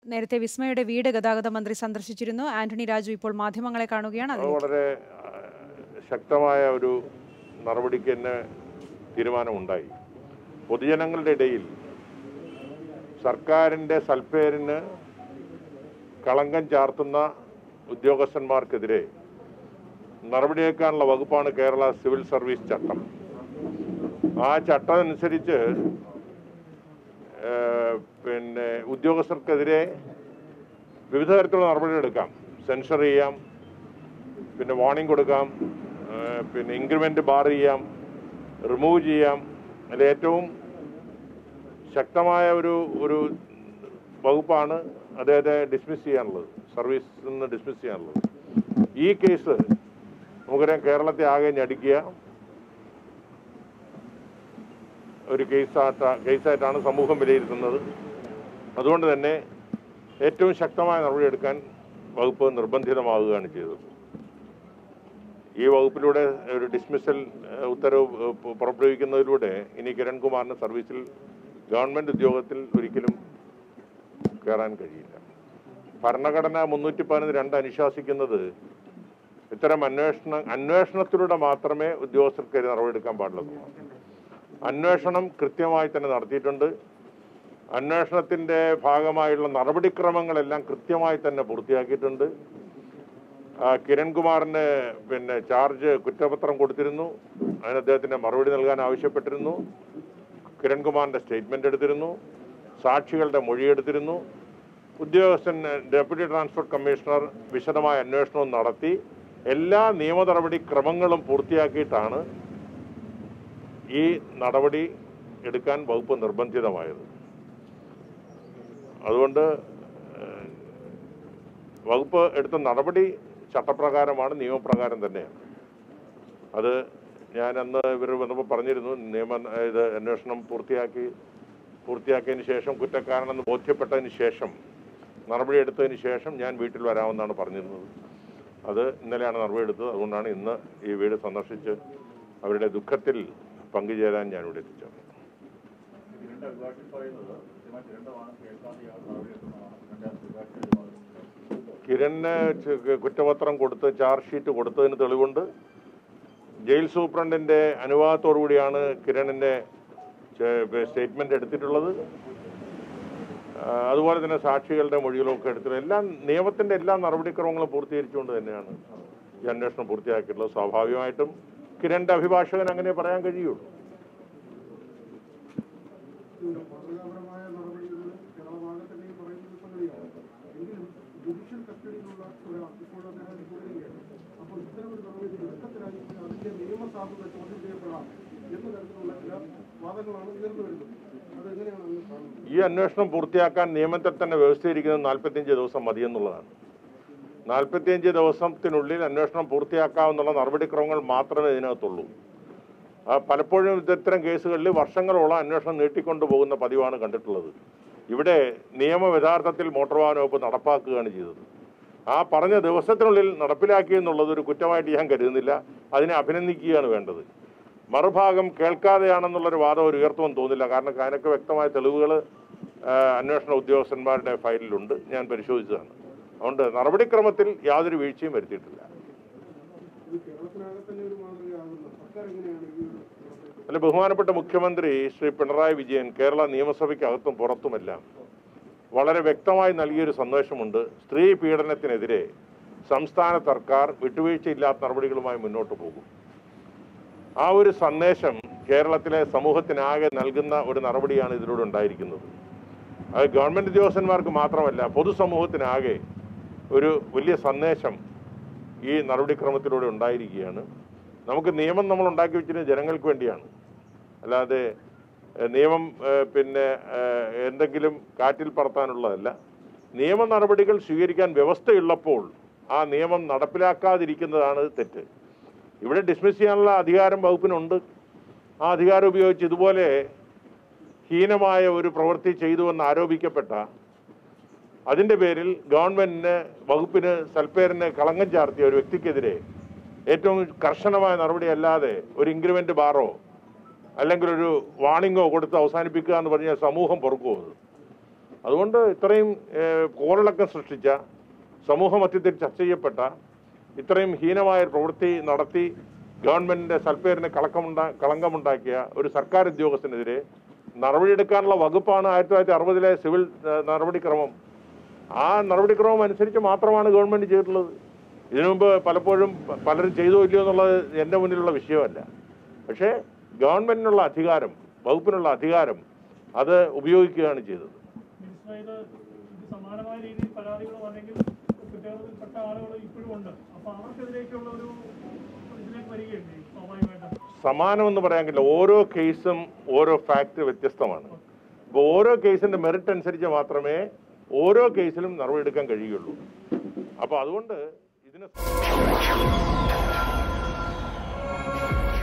നേരത്തെ വിസ്മയുടെ വീട് ഗതാഗത മന്ത്രി സന്ദർശിച്ചിരുന്നു ആന്റണി രാജു ഇപ്പോൾ മാധ്യമങ്ങളെ കാണുകയാണ് അത് അതിലേക്ക് വളരെ ആ, ശക്തമായ ഒരു നടപടിക്ക് തന്നെ തീരുമാനമുണ്ടായി പൊതുജനങ്ങളുടെ ഇടയിൽ സർക്കാരിൻ്റെ സൽപ്പേരിന് കളങ്കം ചാർത്തുന്ന ഉദ്യോഗസ്ഥന്മാർക്കെതിരെ നടപടിയെടുക്കാനുള്ള വകുപ്പാണ് കേരള സിവിൽ സർവീസ് ചട്ടം ആ ചട്ടം അനുസരിച്ച് ഏഹ്, പിന്നെ ഉദ്യോഗസ്ഥർക്കെതിരെ വിവിധ തരത്തിലുള്ള നടപടികളെടുക്കാം സെൻഷർ ചെയ്യാം പിന്നെ വാർണിംഗ് കൊടുക്കാം ഏഹ് പിന്നെ ഇൻക്രിമെൻ്റ് ബാർ ചെയ്യാം റിമൂവ് ചെയ്യാം അതിൽ ഏറ്റവും ശക്തമായ ഒരു ഒരു വകുപ്പാണ് അദ്ദേഹത്തെ ഡിസ്മിസ് ചെയ്യാനുള്ളത് സർവീസിൽ നിന്ന് ഡിസ്മിസ് ചെയ്യാനുള്ളത് ഈ കേസ് നമുക്കറിയാം കേരളത്തെ ആകെ ഞടിക്കുക ഒരു കേസായിട്ട് കേസായിട്ടാണ് സമൂഹം വിലയിരുത്തുന്നത് അതുകൊണ്ട് തന്നെ ഏറ്റവും ശക്തമായ നടപടിയെടുക്കാൻ വകുപ്പ് നിർബന്ധിതമാവുകയാണ് ചെയ്തത് ഈ വകുപ്പിലൂടെ ഒരു ഡിസ്മിസൽ ഏഹ്, ഉത്തരവ് ഏഹ്, പു- പുറപ്പെടുവിക്കുന്നതിലൂടെ ഇനി കിരൺകുമാറിന് സർവീസിൽ ഗവൺമെന്റ് ഉദ്യോഗത്തിൽ ഒരിക്കലും കയറാൻ കഴിയില്ല ഭരണഘടന മുന്നൂറ്റി പതിനൊന്ന് രണ്ട് അനുശാസിക്കുന്നത് ഇത്തരം അന്വേഷണ അന്വേഷണത്തിലൂടെ മാത്രമേ ഉദ്യോഗസ്ഥർക്കെതിരെ നടപടിയെടുക്കാൻ പാടുള്ളൂ അന്വേഷണം കൃത്യമായി തന്നെ നടത്തിയിട്ടുണ്ട് അന്വേഷണത്തിന്റെ ഭാഗമായുള്ള നടപടിക്രമങ്ങളെല്ലാം കൃത്യമായി തന്നെ പൂർത്തിയാക്കിയിട്ടുണ്ട് ആ, കിരൺകുമാറിന് പിന്നെ ചാർജ് കുറ്റപത്രം കൊടുത്തിരുന്നു അതിന് അദ്ദേഹത്തിന് മറുപടി നൽകാൻ ആവശ്യപ്പെട്ടിരുന്നു കിരൺകുമാറിന്റെ സ്റ്റേറ്റ്മെന്റ് എടുത്തിരുന്നു സാക്ഷികളുടെ മൊഴിയെടുത്തിരുന്നു ഉദ്യോഗസ്ഥൻ ഡെപ്യൂട്ടി ട്രാൻസ്പോർട്ട് കമ്മീഷണർ വിശദമായ അന്വേഷണവും നടത്തി എല്ലാ നിയമ നടപടി ക്രമങ്ങളും പൂർത്തിയാക്കിയിട്ടാണ് ഈ നടപടി എടുക്കാൻ വകുപ്പ് നിർബന്ധിതമായത് അതുകൊണ്ട് ഏഹ്, വകുപ്പ് എടുത്ത നടപടി ചട്ടപ്രകാരമാണ് നിയമപ്രകാരം തന്നെയാണ് അത് ഞാൻ അന്ന് ഇവർ വന്നപ്പോൾ പറഞ്ഞിരുന്നു നിയമ ഇത് അന്വേഷണം പൂർത്തിയാക്കി പൂർത്തിയാക്കിയതിന് ശേഷം കുറ്റക്കാരനെന്ന് ബോധ്യപ്പെട്ടതിന് ശേഷം നടപടി എടുത്തതിന് ശേഷം ഞാൻ വീട്ടിൽ വരാമെന്നാണ് പറഞ്ഞിരുന്നത് അത് ഇന്നലെയാണ് നടപടി എടുത്തത് അതുകൊണ്ടാണ് ഇന്ന് ഈ വീട് സന്ദർശിച്ച് അവരുടെ ദുഃഖത്തിൽ പങ്കുചേരാൻ ഞാൻ ഇവിടെ എത്തിച്ചത് ഇതിന്റെ അഭിഭാഷകൻ പറയുന്നത് കൃത്യമായി തിരണ്ടമാണ് കേൾക്കാതെയാണ് നടപടിയെടുക്കുന്നതാണ് ഇതിന്റെ അഭിഭാഷകൻ കിരണിന് ച- കുറ്റപത്രം കൊടുത്ത് ചാർജ് ഷീറ്റ് കൊടുത്തതിന് തെളിവുണ്ട് ജയിൽ സൂപ്രണ്ടിന്റെ അനുവാദത്തോടു കൂടിയാണ് കിരണിന്റെ സ്റ്റേറ്റ്മെന്റ് എടുത്തിട്ടുള്ളത് ആ, അതുപോലെ തന്നെ സാക്ഷികളുടെ മൊഴികളൊക്കെ എടുത്തിട്ടുള്ളത് എല്ലാം നിയമത്തിന്റെ എല്ലാ നടപടിക്രമങ്ങളും പൂർത്തീകരിച്ചുകൊണ്ട് തന്നെയാണ് ഈ അന്വേഷണം പൂർത്തിയാക്കിയിട്ടുള്ളത് സ്വാഭാവികമായിട്ടും കിരണിന്റെ അഭിഭാഷകൻ അങ്ങനെ പറയാൻ കഴിയുള്ളൂ മാതൃകാപരമായ നടപടികൾ കേരളമാകത്തന്നെ പറയുന്നത് സംഗതിയാണ് എങ്കിലും ജുഡീഷ്യൽ കസ്റ്റഡിയിലുള്ള ഒരാൾ ഇപ്പോൾ അദ്ദേഹം തുടരുകയാണ് അപ്പോൾ ഇത്തരമൊരു നടപടി ദുഃഖത്തിലായിരിക്കും അതിന്റെ നിയമസാധുത ചോദ്യം ചെയ്യപ്പെടാം എന്ന തരത്തിലുള്ള ചില വാദങ്ങളാണ് ഉയർന്നു വരുന്നത് അതെങ്ങനെയാണ് അങ്ങ് കാണുന്നത് ഈ അന്വേഷണം പൂർത്തിയാക്കാൻ നിയമത്തിൽ തന്നെ വ്യവസ്ഥയിരിക്കുന്നത് നാൽപ്പത്തിയഞ്ച് ദിവസം മതിയെന്നുള്ളതാണ് നാൽപ്പത്തിയഞ്ച് ദിവസത്തിനുള്ളിൽ അന്വേഷണം പൂർത്തിയാക്കാവുന്നുള്ള നടപടിക്രമങ്ങൾ മാത്രമേ ഇതിനകത്തുള്ളൂ ആ, പലപ്പോഴും ഇത്തരം കേസുകളിൽ വർഷങ്ങളോളം അന്വേഷണം നീട്ടിക്കൊണ്ടു പോകുന്ന പതിവാണ് കണ്ടിട്ടുള്ളത് ഇവിടെ നിയമം യഥാർത്ഥത്തിൽ മോട്ടോർ വാഹന വകുപ്പ് നടപ്പാക്കുകയാണ് ചെയ്തത് ആ പറഞ്ഞ ദിവസത്തിനുള്ളിൽ നടപ്പിലാക്കി എന്നുള്ളത് ഒരു കുറ്റമായിട്ട് ഞാൻ കരുതുന്നില്ല അതിനെ അഭിനന്ദിക്കുകയാണ് വേണ്ടത് മറുഭാഗം കേൾക്കാതെയാണെന്നുള്ളൊരു വാദം ഒരു ഉയർത്തുമെന്ന് തോന്നില്ല കാരണം അതിനൊക്കെ വ്യക്തമായ തെളിവുകൾ അന്വേഷണ ഉദ്യോഗസ്ഥന്മാരുടെ ഫയലിലുണ്ട് ഞാൻ പരിശോധിച്ചതാണ് അതുകൊണ്ട് നടപടിക്രമത്തിൽ യാതൊരു വീഴ്ചയും വരുത്തിയിട്ടില്ല ഇത് കേരളത്തിനാകെ തന്നെ ഒരു മാതൃകയാകുന്ന സർക്കാർ എങ്ങനെയാണ് ഈ ഒരു നടപടി അല്ല ബഹുമാനപ്പെട്ട മുഖ്യമന്ത്രി ശ്രീ പിണറായി വിജയൻ കേരള നിയമസഭയ്ക്കകത്തും പുറത്തുമെല്ലാം വളരെ വ്യക്തമായി നൽകിയൊരു സന്ദേശമുണ്ട് സ്ത്രീ പീഡനത്തിനെതിരെ സംസ്ഥാന സർക്കാർ വിട്ടുവീഴ്ചയില്ലാത്ത നടപടികളുമായി മുന്നോട്ട് പോകും ആ ഒരു സന്ദേശം കേരളത്തിലെ സമൂഹത്തിനാകെ നൽകുന്ന ഒരു നടപടിയാണ് ഇതിലൂടെ ഉണ്ടായിരിക്കുന്നത് അത് ഗവൺമെന്റ് ഉദ്യോഗസ്ഥന്മാർക്ക് മാത്രമല്ല പൊതുസമൂഹത്തിനാകെ ഒരു വലിയ സന്ദേശം ഈ നടപടിക്രമത്തിലൂടെ ഉണ്ടായിരിക്കുകയാണ് നമുക്ക് നിയമം നമ്മൾ ഉണ്ടാക്കി വെച്ചിരുന്നത് ജനങ്ങൾക്ക് വേണ്ടിയാണ് അല്ലാതെ ഏഹ്, നിയമം ഏഹ്, പിന്നെ ഏഹ്, എന്തെങ്കിലും കാറ്റിൽ പറത്താനുള്ളതല്ല നിയമ നടപടികൾ സ്വീകരിക്കാൻ വ്യവസ്ഥയുള്ളപ്പോൾ ആ നിയമം നടപ്പിലാക്കാതിരിക്കുന്നതാണ് തെറ്റ് ഇവിടെ ഡിസ്മിസ് ചെയ്യാനുള്ള അധികാരം വകുപ്പിനുണ്ട് ആ അധികാരം ഉപയോഗിച്ച് ഇതുപോലെ ഹീനമായ ഒരു പ്രവൃത്തി ചെയ്തുവെന്ന് ആരോപിക്കപ്പെട്ട അതിന്റെ പേരിൽ ഗവൺമെന്റിന് വകുപ്പിന് സൽപ്പേരിന് കളങ്കം ചാർത്തിയ ഒരു വ്യക്തിക്കെതിരെ ഏറ്റവും കർശനമായ നടപടിയല്ലാതെ ഒരു ഇൻക്രിമെന്റ് ബാറോ അല്ലെങ്കിൽ ഒരു വാണിങ്ങോ കൊടുത്ത് അവസാനിപ്പിക്കുക എന്ന് പറഞ്ഞാൽ സമൂഹം പൊറുക്കുമോ അത് അതുകൊണ്ട് ഇത്രയും ഏഹ്, കോളിളക്കം സൃഷ്ടിച്ച സമൂഹ മധ്യത്തിൽ ചർച്ച ചെയ്യപ്പെട്ട ഇത്രയും ഹീനമായ ഒരു പ്രവൃത്തി നടത്തി ഗവൺമെന്റിന്റെ സൽപ്പേരിന് കളക്കമുണ്ടാ കളങ്കമുണ്ടാക്കിയ ഒരു സർക്കാർ ഉദ്യോഗസ്ഥനെതിരെ നടപടിയെടുക്കാനുള്ള വകുപ്പാണ് ആയിരത്തി തൊള്ളായിരത്തി അറുപതിലെ സിവിൽ ഏഹ്, നടപടിക്രമം ആ നടപടിക്രമം അനുസരിച്ച് മാത്രമാണ് ഗവൺമെന്റ് ചെയ്തിട്ടുള്ളത് ഇതിനു മുമ്പ് പലപ്പോഴും പ- പലരും ചെയ്തോ ഇല്ലയോ എന്നുള്ളത് എൻ്റെ മുന്നിലുള്ള വിഷയമല്ല പക്ഷേ ഗവൺമെന്റിനുള്ള അധികാരം വകുപ്പിനുള്ള അധികാരം അത് ഉപയോഗിക്കുകയാണ് ചെയ്തത് മിനിസ്റ്റർ ഇത് ഇത് സമാനമായ രീതിയിൽ പരാതികൾ വന്നെങ്കിൽ കുറ്റകൃത്യത്തിൽപ്പെട്ട ആളുകൾ ഇപ്പോഴും ഉണ്ട് അപ്പൊ അവർക്കെതിരേക്കുള്ള ഒരു ഇതിലേക്ക് വരികയല്ലേ സ്വാഭാവികമായിട്ടും സമാനം എന്ന് പറയാൻ കഴിയില്ല ഓരോ കേസും ഓരോ ഫാക്ട് വ്യത്യസ്തമാണ് അപ്പോൾ ഓരോ കേസിന്റെ മെറിറ്റ് അനുസരിച്ച് മാത്രമേ ഓരോ കേസിലും നടപടിയെടുക്കാൻ കഴിയുകയുള്ളൂ അപ്പോൾ അതുകൊണ്ട് ഇതിന്